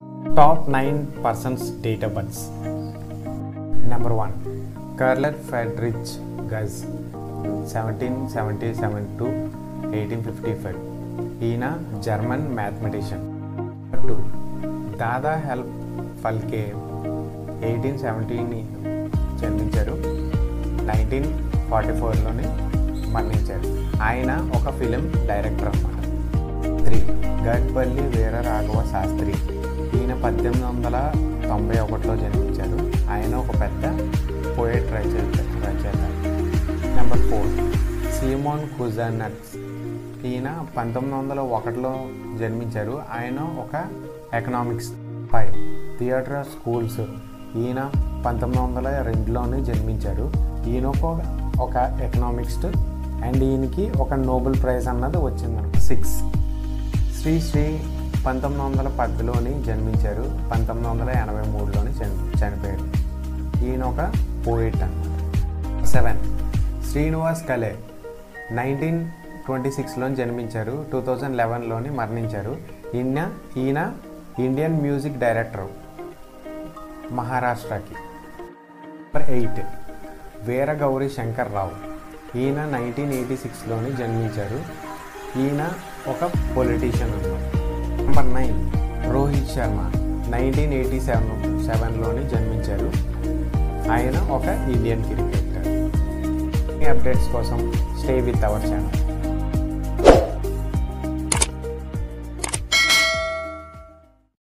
top nine persons date of births number one Carl Friedrich Gauss seventeen seventy seven to eighteen fifty five ఈయన German mathematician two Dada హెల్ప్ Phalke eighteen సెవెంటీని జన్మించారు nineteen forty ఫోర్లోనే మరణించారు ఆయన ఒక ఫిలిం డైరెక్టర్ అన్నమాట త్రీ గడ్పల్లి వీర రాఘవ శాస్త్రి ఈయన పద్దెనిమిది వందల తొంభై ఒకటిలో జన్మించారు ఆయన ఒక పెద్ద పోయట్ రచయిత రచయిత నెంబర్ ఫోర్ సీమోన్ కుజనట్స్ ఈయన పంతొమ్మిది వందల ఒకటిలో జన్మించారు ఆయన ఒక ఎకనామిక్స్ ఫైవ్ థియేటర్ స్కూల్స్ ఈయన పంతొమ్మిది వందల రెండులోనే జన్మించారు ఈయన ఒక ఒక ఎకనామిక్స్ట్ అండ్ ఈయనకి ఒక నోబెల్ ప్రైజ్ అన్నది వచ్చింది సిక్స్ శ్రీ శ్రీ పంతొమ్మిది వందల పదిలోని జన్మించారు పంతొమ్మిది వందల ఎనభై మూడులోని చని చనిపోయారు ఈయన ఒక పోయిట్ అన్నమాట సెవెన్ శ్రీనివాస్ కలే నైన్టీన్ ట్వంటీ సిక్స్లో జన్మించారు టూ థౌజండ్ లెవెన్లోని మరణించారు ఈయన ఈయన ఇండియన్ మ్యూజిక్ డైరెక్టర్ మహారాష్ట్రకి నెంబర్ ఎయిట్ వీర గౌరీ శంకర్ రావు ఈయన నైన్టీన్ ఎయిటీ సిక్స్లోని జన్మించారు ఈయన ఒక పొలిటీషియన్ అన్నమాట number nine Rohit Sharma nineteen eighty seven సెవెన్లోని జన్మించారు ఆయన ఒక ఇండియన్ క్రికెటర్ ఈ అప్డేట్స్ కోసం స్టే విత్ అవర్ ఛానల్